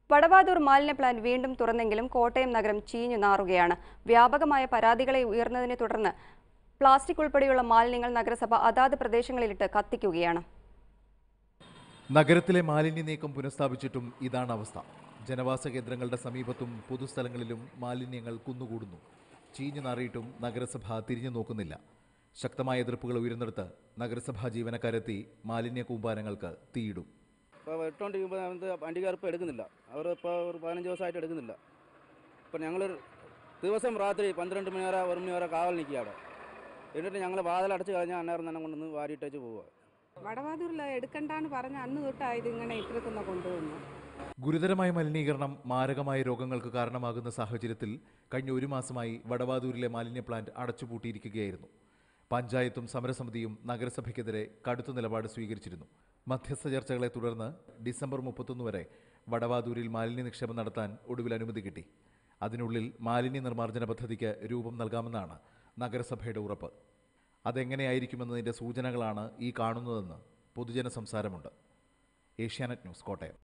വടവാതൂർ മാലിന്യ പ്ലാന്റ് വീണ്ടും തുറന്നെങ്കിലും കോട്ടയം നഗരം ചീഞ്ഞു നാറുകയാണ് വ്യാപകമായ പരാതികളെ ഉയർന്നതിനെ തുടർന്ന് പ്ലാസ്റ്റിക് ഉൾപ്പെടെയുള്ള മാലിന്യങ്ങൾ നഗരസഭ അതാത് പ്രദേശങ്ങളിലിട്ട് കത്തിക്കുകയാണ് നഗരത്തിലെ മാലിന്യ നീക്കം പുനഃസ്ഥാപിച്ചിട്ടും ഇതാണ് അവസ്ഥ ജനവാസ കേന്ദ്രങ്ങളുടെ സമീപത്തും പൊതുസ്ഥലങ്ങളിലും മാലിന്യങ്ങൾ കുന്നുകൂടുന്നു ചീഞ്ഞു നാറിയിട്ടും നഗരസഭ തിരിഞ്ഞു നോക്കുന്നില്ല ശക്തമായ എതിർപ്പുകൾ ഉയർന്നെടുത്ത് നഗരസഭാ ജീവനക്കാരെത്തി മാലിന്യ കൂമ്പാരങ്ങൾക്ക് തീയിടും ഇപ്പോൾ ഇട്ടുകൊണ്ടിരിക്കുമ്പോൾ അത് വണ്ടിക്കാർ ഇപ്പോൾ എടുക്കുന്നില്ല അവർ ഇപ്പോൾ ഒരു പതിനഞ്ച് ദിവസമായിട്ട് എടുക്കുന്നില്ല ഇപ്പം ഞങ്ങൾ ദിവസം രാത്രി പന്ത്രണ്ട് മണി വരെ ഒരു മണി വരെ കാവൽ നിൽക്കുക അവിടെ എന്നിട്ട് ഞങ്ങൾ വാതിലടച്ച് കഴിഞ്ഞാൽ അന്നേരം തന്നെ കൊണ്ടുവന്ന് വാരിയിട്ടേച്ച് പോവുക വടവാതൂരിൽ എടുക്കണ്ടാന്ന് പറഞ്ഞ അന്ന് തൊട്ടാണ് ഇതിങ്ങനെ ഇട്ടിരിക്കുന്ന കൊണ്ടുവന്നു ഗുരുതരമായ മലിനീകരണം മാരകമായ രോഗങ്ങൾക്ക് കാരണമാകുന്ന സാഹചര്യത്തിൽ കഴിഞ്ഞ ഒരു മാസമായി വടവാതൂരിലെ മാലിന്യ പ്ലാന്റ് അടച്ചുപൂട്ടിയിരിക്കുകയായിരുന്നു പഞ്ചായത്തും സമരസമിതിയും നഗരസഭയ്ക്കെതിരെ കടുത്ത നിലപാട് സ്വീകരിച്ചിരുന്നു മധ്യസ്ഥ ചർച്ചകളെ തുടർന്ന് ഡിസംബർ മുപ്പത്തൊന്ന് വരെ വടവാതൂരിൽ മാലിന്യ നിക്ഷേപം നടത്താൻ ഒടുവിൽ അനുമതി കിട്ടി അതിനുള്ളിൽ മാലിന്യ നിർമ്മാർജ്ജന പദ്ധതിക്ക് രൂപം നൽകാമെന്നാണ് നഗരസഭയുടെ ഉറപ്പ് അതെങ്ങനെയായിരിക്കുമെന്നതിൻ്റെ സൂചനകളാണ് ഈ കാണുന്നതെന്ന് പൊതുജന സംസാരമുണ്ട് ഏഷ്യാനെറ്റ് ന്യൂസ് കോട്ടയം